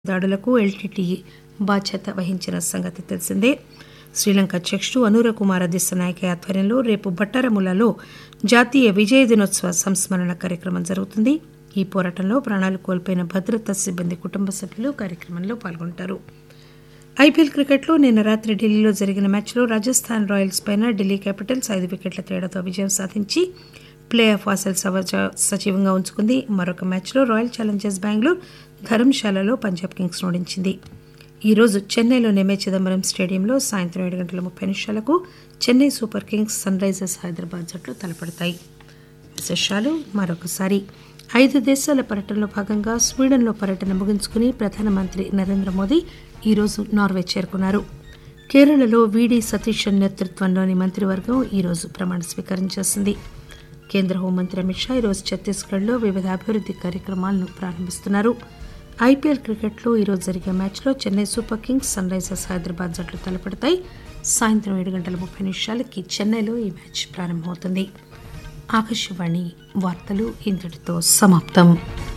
దాడులకు ఎల్టీటీఈ బాధ్యత వహించిన సంగతి తెలిసిందే శ్రీలంక అధ్యకుడు అనూర కుమార దిశనాయక ఆధ్వర్యంలో రేపు బట్టారములలో జాతీయ విజయ దినోత్సవ సంస్మరణ కార్యక్రమం జరుగుతుంది ఈ పోరాటంలో ప్రాణాలు కోల్పోయిన భద్రతా సిబ్బంది కుటుంబ సభ్యులు కార్యక్రమంలో పాల్గొంటారు ఐపీఎల్ క్రికెట్లో నిన్న రాత్రి ఢిల్లీలో జరిగిన మ్యాచ్లో రాజస్థాన్ రాయల్స్ పైన ఢిల్లీ క్యాపిటల్స్ ఐదు వికెట్ల తేడాతో విజయం సాధించి ప్లే ఆఫ్ ఆశలు సవజ- సజీవంగా ఉంచుకుంది మరొక మ్యాచ్లో రాయల్ ఛాలెంజర్స్ బెంగళూరు ధర్మశాలలో పంజాబ్ కింగ్స్ ఓడించింది ఈ రోజు చెన్నైలోని ఎంఏ చిదంబరం స్టేడియంలో సాయంత్రం ఏడు గంటల ముప్పై నిమిషాలకు Chennai Super Kings Sunrisers Hyderabad జట్లు తలపడతాయి విశేషాలు మరొకసారి ఐదు దేశాల పర్యటనలో భాగంగా స్వీడన్లో పర్యటన ముగించుకుని ప్రధానమంత్రి నరేంద్ర మోదీ ఈరోజు నార్వే చేరుకున్నారు కేరళలో వీడి సతీశన్ నేతృత్వంలోని మంత్రివర్గం ఈరోజు ప్రమాణ స్వీకారం చేసింది కేంద్ర హోంమంత్రి అమిత్ షా ఈరోజు ఛత్తీస్గఢ్లో వివిధ అభివృద్ది కార్యక్రమాలను ప్రారంభిస్తున్నారు ఐపీఎల్ క్రికెట్లో ఈరోజు జరిగే మ్యాచ్లో Chennai Super Kings Sunrisers Hyderabad జట్లు తలపడతాయి సాయంత్రం ఏడు గంటల ముప్పై నిమిషాలకి చెన్నైలో ఈ మ్యాచ్ ప్రారంభమవుతుంది ఆకాశవాణి వార్తలు ఇంతటితో సమాప్తం